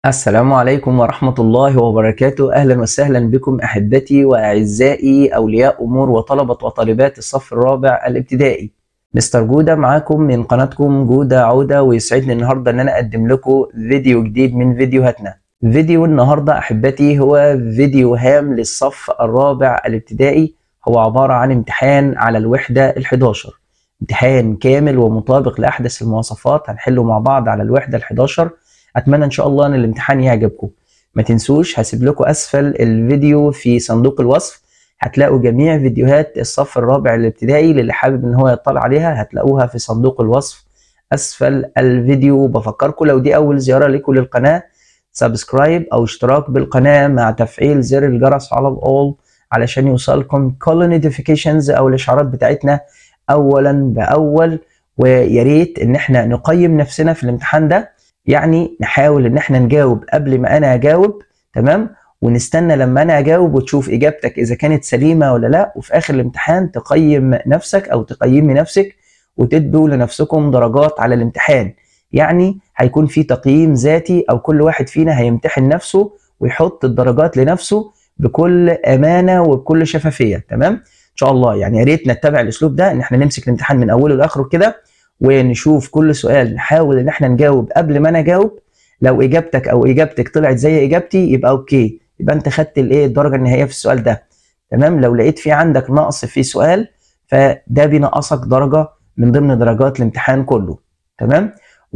السلام عليكم ورحمة الله وبركاته أهلا وسهلا بكم أحبتي وأعزائي أولياء أمور وطلبة وطالبات الصف الرابع الابتدائي مستر جودة معاكم من قناتكم جودة عودة ويسعدني النهاردة أن أنا أقدم لكم فيديو جديد من فيديوهاتنا فيديو النهاردة أحبتي هو فيديو هام للصف الرابع الابتدائي هو عبارة عن امتحان على الوحدة ال11 امتحان كامل ومطابق لأحدث المواصفات هنحله مع بعض على الوحدة ال11 اتمنى ان شاء الله ان الامتحان يعجبكم ما تنسوش هسيب لكم اسفل الفيديو في صندوق الوصف هتلاقوا جميع فيديوهات الصف الرابع الابتدائي للي حابب ان هو يطلع عليها هتلاقوها في صندوق الوصف اسفل الفيديو بفكركم لو دي اول زياره لكم للقناه سبسكرايب او اشتراك بالقناه مع تفعيل زر الجرس على الاول علشان يوصلكم كل نوتيفيكيشنز او الاشعارات بتاعتنا اولا باول ويا ريت ان احنا نقيم نفسنا في الامتحان ده يعني نحاول ان احنا نجاوب قبل ما انا اجاوب تمام ونستنى لما انا اجاوب وتشوف اجابتك اذا كانت سليمه ولا لا وفي اخر الامتحان تقيم نفسك او تقيمي نفسك وتدوا لنفسكم درجات على الامتحان يعني هيكون في تقييم ذاتي او كل واحد فينا هيمتحن نفسه ويحط الدرجات لنفسه بكل امانه وبكل شفافيه تمام ان شاء الله يعني يا ريت نتبع الاسلوب ده ان احنا نمسك الامتحان من اوله لاخره كده ونشوف كل سؤال نحاول ان احنا نجاوب قبل ما انا اجاوب لو اجابتك او اجابتك طلعت زي اجابتي يبقى اوكي يبقى انت خدت الايه الدرجه النهائيه في السؤال ده تمام لو لقيت في عندك نقص في سؤال فده بينقصك درجه من ضمن درجات الامتحان كله تمام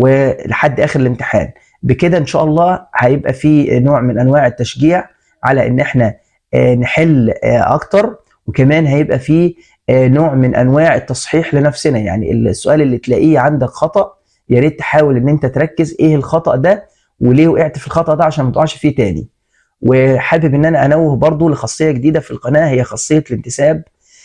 ولحد اخر الامتحان بكده ان شاء الله هيبقى في نوع من انواع التشجيع على ان احنا نحل اكتر وكمان هيبقى في نوع من انواع التصحيح لنفسنا يعني السؤال اللي تلاقيه عندك خطا يا ريت تحاول ان انت تركز ايه الخطا ده وليه وقعت في الخطا ده عشان ما تقعش فيه تاني وحابب ان انا انوه برضو لخاصيه جديده في القناه هي خاصيه الانتساب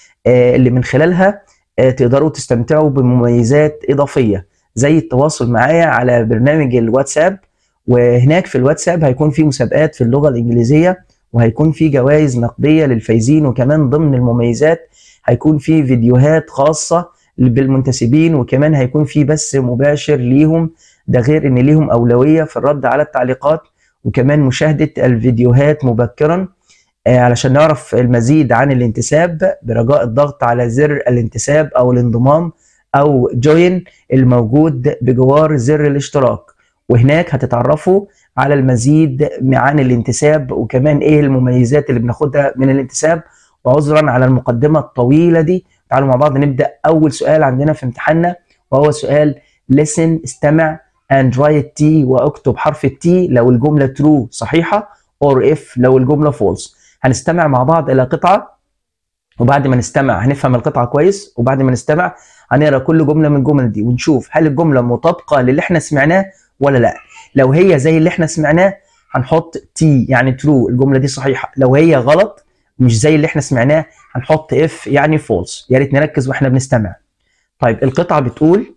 اللي من خلالها تقدروا تستمتعوا بمميزات اضافيه زي التواصل معايا على برنامج الواتساب وهناك في الواتساب هيكون في مسابقات في اللغه الانجليزيه وهيكون في جوائز نقديه للفايزين وكمان ضمن المميزات هيكون في فيديوهات خاصة بالمنتسبين وكمان هيكون في بث مباشر ليهم ده غير ان ليهم اولوية في الرد على التعليقات وكمان مشاهدة الفيديوهات مبكرا علشان نعرف المزيد عن الانتساب برجاء الضغط على زر الانتساب او الانضمام او جوين الموجود بجوار زر الاشتراك وهناك هتتعرفوا على المزيد عن الانتساب وكمان ايه المميزات اللي بناخدها من الانتساب وعذرا على المقدمة الطويلة دي تعالوا مع بعض نبدأ أول سؤال عندنا في امتحاننا وهو سؤال listen استمع and write T واكتب حرف التي لو الجملة true صحيحة or if لو الجملة false هنستمع مع بعض إلى قطعة وبعد ما نستمع هنفهم القطعة كويس وبعد ما نستمع هنقرا كل جملة من الجمل دي ونشوف هل الجملة مطابقة للي احنا سمعناه ولا لا لو هي زي اللي احنا سمعناه هنحط تي يعني true الجملة دي صحيحة لو هي غلط مش زي اللي احنا سمعناه هنحط اف يعني فولس يا ريت نركز واحنا بنستمع طيب القطعه بتقول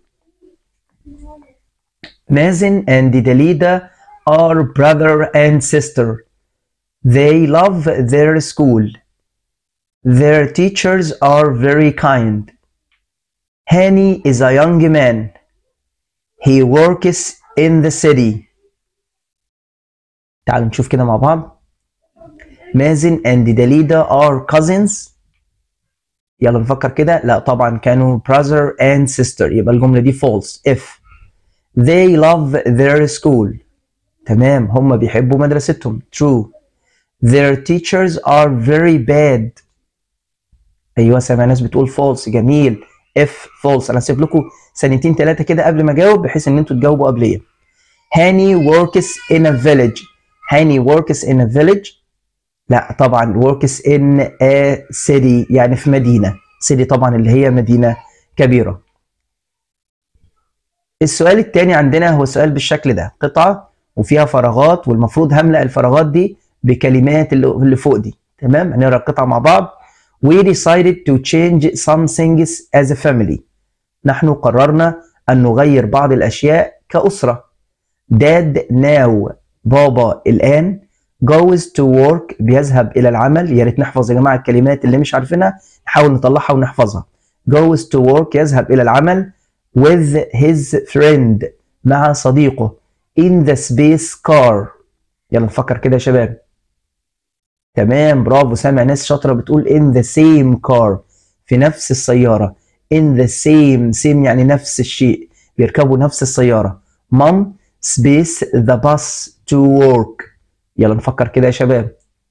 مازن and Dalida are brother and sister they love their school their teachers are very kind Hani is a young man he works in the city تعالوا نشوف كده مع بعض مازن and داليدا are cousins يلا نفكر كده لا طبعا كانوا brother and sister يبقى الجملة دي false if they love their school تمام هم بيحبوا مدرستهم true their teachers are very bad ايوه سامع ناس بتقول false جميل if false انا هسيب لكم ثانيتين ثلاثه كده قبل ما اجاوب بحيث ان انتوا تجاوبوا قبليه هاني works in a village هاني works in a village لا طبعا works in a city يعني في مدينة city طبعا اللي هي مدينة كبيرة السؤال الثاني عندنا هو سؤال بالشكل ده قطعة وفيها فراغات والمفروض هملأ الفراغات دي بكلمات اللي فوق دي تمام هنقرا القطعة مع بعض we decided to change some things as a family نحن قررنا أن نغير بعض الأشياء كأسرة dad now بابا الآن goes to work بيذهب الى العمل يا ريت نحفظ يا جماعه الكلمات اللي مش عارفينها نحاول نطلعها ونحفظها goes to work يذهب الى العمل with his friend مع صديقه in the space car يلا نفكر كده يا شباب تمام برافو سامع ناس شاطرة بتقول in the same car في نفس السيارة in the same same يعني نفس الشيء بيركبوا نفس السيارة mom space the bus to work يلا نفكر كده يا شباب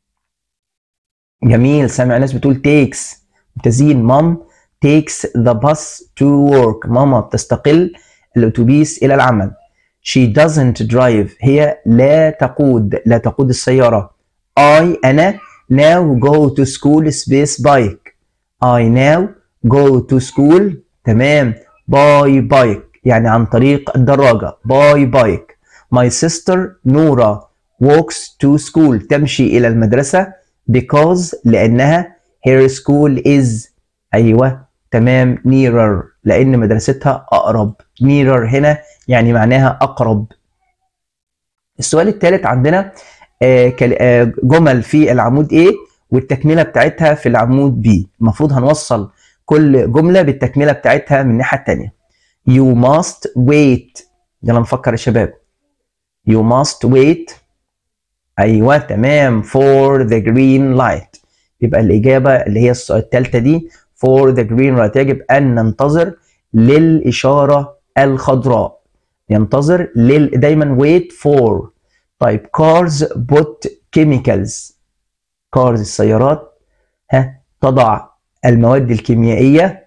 جميل سامع ناس بتقول takes ممتازين mom takes the bus to work ماما بتستقل الأتوبيس إلى العمل she doesn't drive هي لا تقود لا تقود السيارة I أنا now go to school space bike I now go to school تمام by bike يعني عن طريق الدراجة by bike my sister نورا walks to school تمشي إلى المدرسة because لأنها her school is أيوة تمام nearer لأن مدرستها أقرب nearer هنا يعني معناها أقرب السؤال الثالث عندنا آه، آه، جمل في العمود A والتكملة بتاعتها في العمود B المفروض هنوصل كل جملة بالتكملة بتاعتها من الناحية التانية You must wait يلا نفكر يا شباب You must wait أيوة تمام for the green light يبقى الإجابة اللي هي الثالثة دي for the green light يجب أن ننتظر للإشارة الخضراء ينتظر لل دايما wait for طيب cars put chemicals cars السيارات ها تضع المواد الكيميائية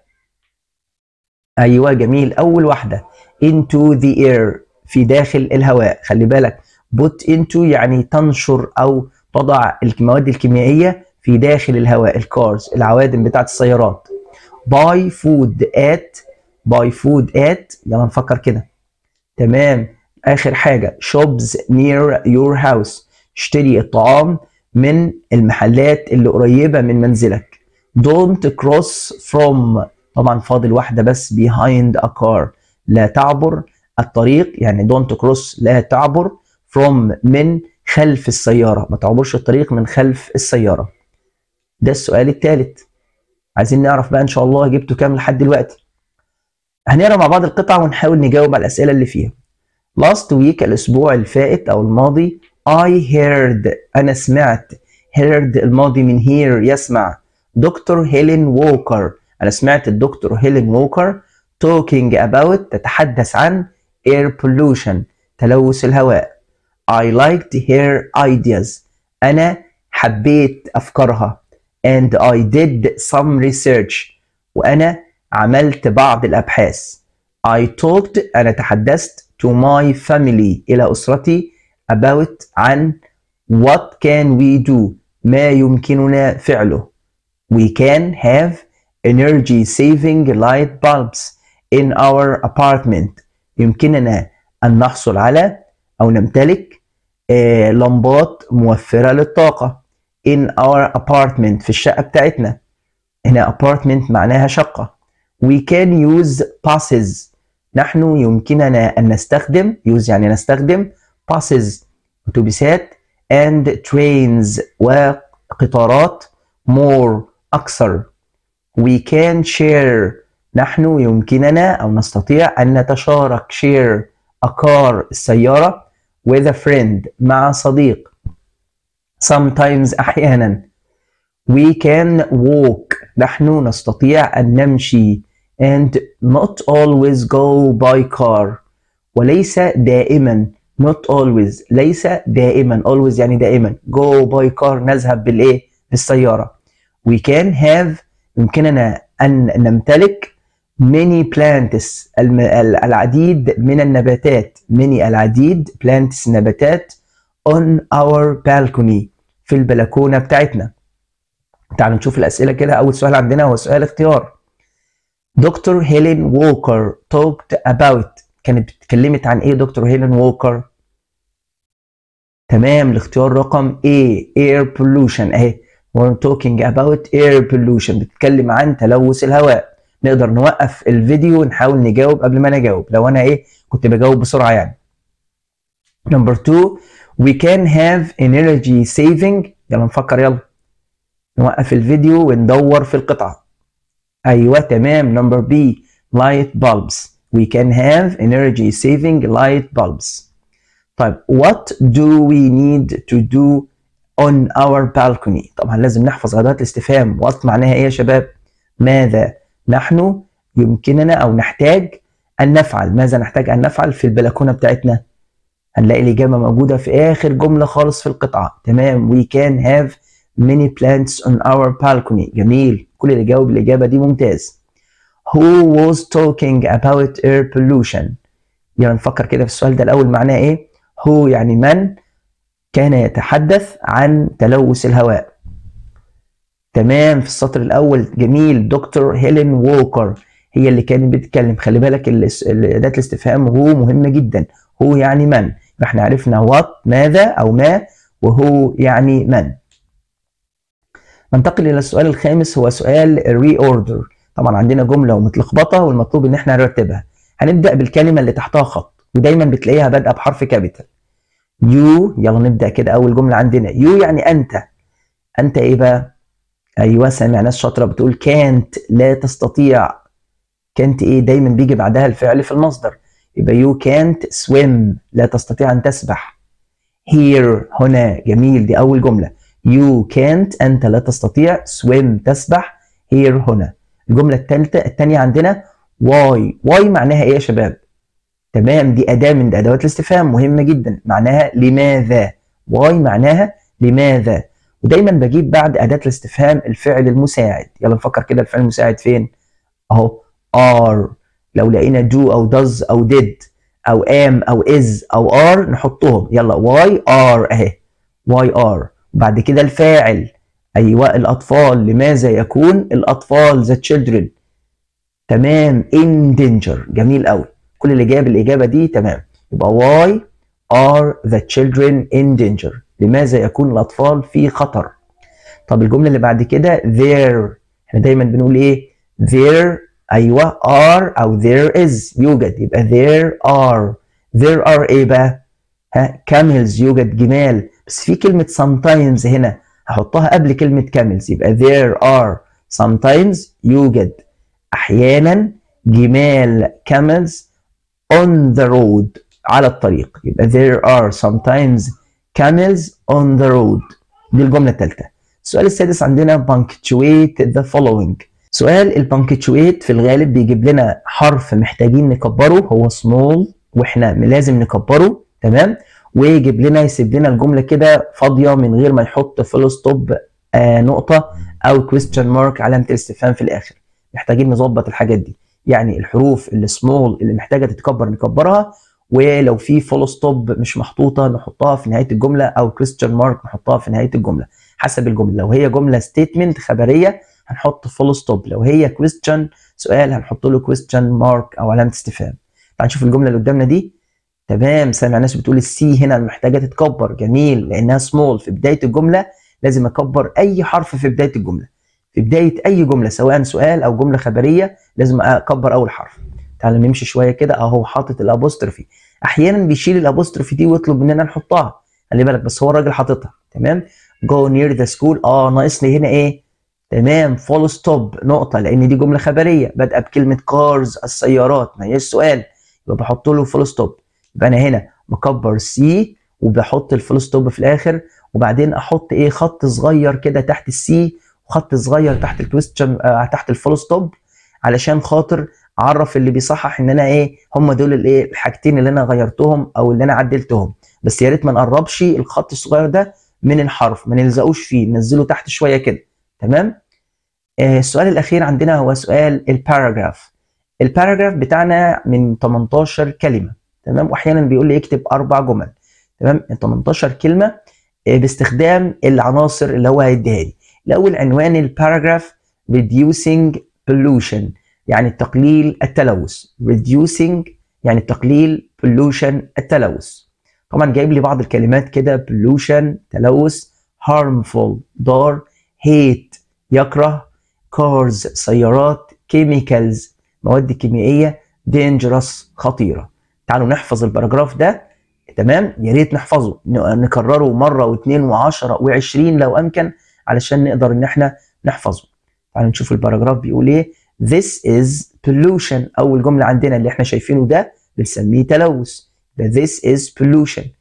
أيوة جميل أول واحدة into the air في داخل الهواء خلي بالك put into يعني تنشر أو تضع المواد الكيميائية في داخل الهواء الكارز العوادم بتاعت السيارات buy food at buy food at يلا نفكر كده تمام اخر حاجه shops near your house اشتري الطعام من المحلات اللي قريبه من منزلك don't cross from طبعا فاضل واحده بس behind a car لا تعبر الطريق يعني don't cross لا تعبر from من خلف السياره ما تعبرش الطريق من خلف السياره ده السؤال الثالث عايزين نعرف بقى ان شاء الله جبته كام لحد دلوقتي هنقرا مع بعض القطع ونحاول نجاوب على الاسئله اللي فيها last week الاسبوع الفائت او الماضي I heard انا سمعت heard الماضي من hear يسمع دكتور هيلين ووكر انا سمعت الدكتور هيلين ووكر talking about تتحدث عن air pollution تلوث الهواء I liked her ideas انا حبيت افكارها and I did some research وأنا عملت بعض الأبحاث I talked أنا تحدثت to my family إلى أسرتي about عن what can we do ما يمكننا فعله we can have energy saving light bulbs in our apartment يمكننا أن نحصل على أو نمتلك آه، لمبات موفرة للطاقة in our apartment في الشقة بتاعتنا هنا apartment معناها شقة we can use buses نحن يمكننا أن نستخدم use يعني نستخدم buses أتوبيسات and trains وقطارات more أكثر we can share نحن يمكننا أو نستطيع أن نتشارك share a car السيارة with a friend مع صديق sometimes أحيانا we can walk نحن نستطيع أن نمشي and not always go by car وليس دائما not always ليس دائما always يعني دائما go by car نذهب بالإيه بالسيارة we can have يمكننا أن نمتلك many plants العديد من النباتات many العديد plants نباتات on our balcony في البلكونة بتاعتنا تعالوا نشوف الأسئلة كده أول سؤال عندنا هو سؤال اختيار دكتور هيلين ووكر talked about كانت اتكلمت عن ايه دكتور هيلين ووكر تمام الاختيار رقم A air pollution اهي we're talking about air pollution بتتكلم عن تلوث الهواء نقدر نوقف الفيديو ونحاول نجاوب قبل ما نجاوب لو انا ايه كنت بجاوب بسرعه يعني نمبر 2 we can have energy saving يلا نفكر يلا نوقف الفيديو وندور في القطعة أيوة تمام نمبر بي light bulbs we can have energy saving light bulbs طيب what do we need to do on our balcony طبعا لازم نحفظ ادوات الاستفهام what معناها ايه يا شباب ماذا نحن يمكننا او نحتاج ان نفعل ماذا نحتاج ان نفعل في البلكونه بتاعتنا هنلاقي الاجابه موجوده في اخر جمله خالص في القطعه تمام we can have many plants on our balcony جميل كل اللي جاوب الاجابه دي ممتاز who was talking about air pollution يلا نفكر كده في السؤال ده الاول معناه ايه هو يعني من كان يتحدث عن تلوث الهواء تمام في السطر الاول جميل دكتور هيلين ووكر هي اللي كانت بتتكلم خلي بالك اداه الاستفهام هو مهمه جدا هو يعني من احنا عرفنا وات ماذا او ما وهو يعني من ننتقل الى السؤال الخامس هو سؤال الري اوردر طبعا عندنا جمله ومتلخبطه والمطلوب ان احنا نرتبها هنبدا بالكلمه اللي تحتها خط ودايما بتلاقيها بادئه بحرف كابيتال يو يلا نبدا كده اول جمله عندنا يو يعني انت انت ايه بقى ايوه سامع ناس شاطره بتقول كانت لا تستطيع كانت ايه دايما بيجي بعدها الفعل في المصدر يبقى يو كانت سويم لا تستطيع ان تسبح هير هنا جميل دي اول جمله يو كانت انت لا تستطيع سويم تسبح هير هنا الجمله الثالثه الثانيه عندنا واي واي معناها ايه يا شباب تمام دي اداه من ادوات الاستفهام مهمه جدا معناها لماذا واي معناها لماذا ودايما بجيب بعد اداه الاستفهام الفعل المساعد يلا نفكر كده الفعل المساعد فين اهو are لو لقينا do او does او did او am او is او are نحطهم يلا why are اهي why are بعد كده الفاعل ايوه الاطفال لماذا يكون الاطفال the children تمام in danger جميل قوي كل اللي جاب الاجابه دي تمام يبقى why are the children in danger لماذا يكون الاطفال في خطر طب الجمله اللي بعد كده there احنا دايما بنقول ايه there ايوه are او there is يوجد يبقى there are there are ايه بقى ها camels يوجد جمال بس في كلمه sometimes هنا هحطها قبل كلمه camels يبقى there are sometimes يوجد احيانا جمال camels on the road على الطريق يبقى there are sometimes camels on the road دي الجمله الثالثه السؤال السادس عندنا punctuate the following سؤال البانكتشويت في الغالب بيجيب لنا حرف محتاجين نكبره هو small واحنا لازم نكبره تمام ويجيب لنا يسيب لنا الجمله كده فاضيه من غير ما يحط فول ستوب آه نقطه او كويستشن مارك علامه الاستفهام في الاخر محتاجين نظبط الحاجات دي يعني الحروف السمول اللي محتاجه تتكبر نكبرها ولو في فول ستوب مش محطوطه نحطها في نهايه الجمله او كويستشن مارك نحطها في نهايه الجمله حسب الجمله لو هي جمله ستيتمنت خبريه هنحط فول ستوب لو هي كويستشن سؤال هنحط له كويستشن مارك او علامه استفهام تعال نشوف الجمله اللي قدامنا دي تمام سامع ناس بتقول السي هنا محتاجه تتكبر جميل لانها سمول في بدايه الجمله لازم اكبر اي حرف في بدايه الجمله في بدايه اي جمله سواء سؤال او جمله خبريه لازم اكبر اول حرف تعال نمشي شويه كده اهو حاطط الابوستروفي احيانا بيشيل الابوستروفي دي ويطلب مننا نحطها خلي بالك بس هو الراجل حاططها تمام جو نير ذا سكول اه ناقص لي هنا ايه تمام فول ستوب نقطة لأن دي جملة خبرية بادئة بكلمة كارز السيارات ما هيش سؤال يبقى بحط له فول ستوب يبقى أنا هنا بكبر سي وبحط الفول ستوب في الآخر وبعدين أحط إيه خط صغير كده تحت السي وخط صغير تحت الكويستشن آه تحت الفول ستوب علشان خاطر أعرف اللي بيصحح إن أنا إيه هم دول الإيه الحاجتين اللي أنا غيرتهم أو اللي أنا عدلتهم بس يا ريت ما نقربش الخط الصغير ده من الحرف ما نلزقوش فيه ننزله تحت شوية كده تمام آه السؤال الاخير عندنا هو سؤال الباراجراف الباراجراف بتاعنا من 18 كلمه تمام واحيانا بيقول لي اكتب اربع جمل تمام 18 كلمه آه باستخدام العناصر اللي هو هيديها لي الاول عنوان الباراجراف reducing pollution يعني تقليل التلوث reducing يعني تقليل pollution التلوث طبعا جايب لي بعض الكلمات كده pollution تلوث harmful ضار hate يكره cars سيارات chemicals مواد كيميائية dangerous خطيرة تعالوا نحفظ الباراجراف ده تمام يا ريت نحفظه نكرره مرة واثنين وعشرة وعشرين لو أمكن علشان نقدر إن احنا نحفظه تعالوا نشوف الباراجراف بيقول إيه This is pollution أول جملة عندنا اللي احنا شايفينه ده بنسميه تلوث This is pollution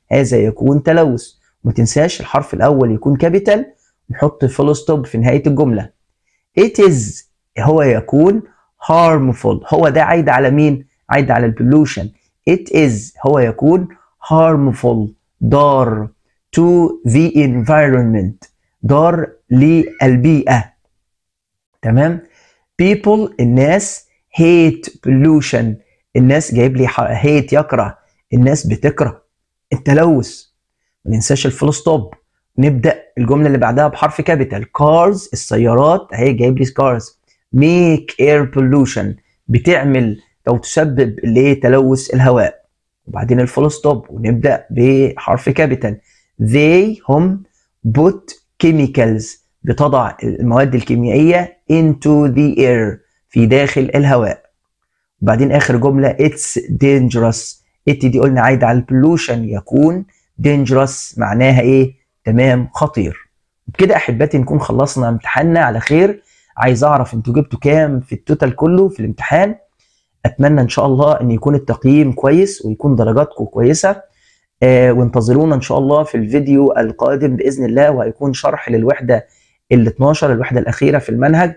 هذا يكون تلوث وما تنساش الحرف الاول يكون كابيتال نحط فول ستوب في نهايه الجمله it is هو يكون harmful هو ده عايد على مين عايد على البولوشن it is هو يكون harmful ضار to the environment ضار للبيئة تمام people الناس hate pollution الناس جايب لي hate يكره الناس بتكره التلوث ما ننساش الفول ستوب نبدا الجمله اللي بعدها بحرف كابيتال كارز السيارات اهي جايب لي كارز ميك اير بولوشن بتعمل او تسبب لتلوث الهواء وبعدين الفول ستوب ونبدا بحرف كابيتال they هم put chemicals بتضع المواد الكيميائيه into the air في داخل الهواء وبعدين اخر جمله it's dangerous it دي قلنا عايده على البولوشن يكون dangerous معناها ايه تمام خطير بكده احبتي نكون خلصنا امتحاننا على خير عايز اعرف انتوا جبتوا كام في التوتال كله في الامتحان اتمنى ان شاء الله ان يكون التقييم كويس ويكون درجاتكم كويسه آه وانتظرونا ان شاء الله في الفيديو القادم باذن الله وهيكون شرح للوحده ال 12 الوحده الاخيره في المنهج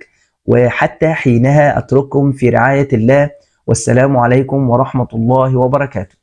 وحتى حينها اترككم في رعايه الله والسلام عليكم ورحمه الله وبركاته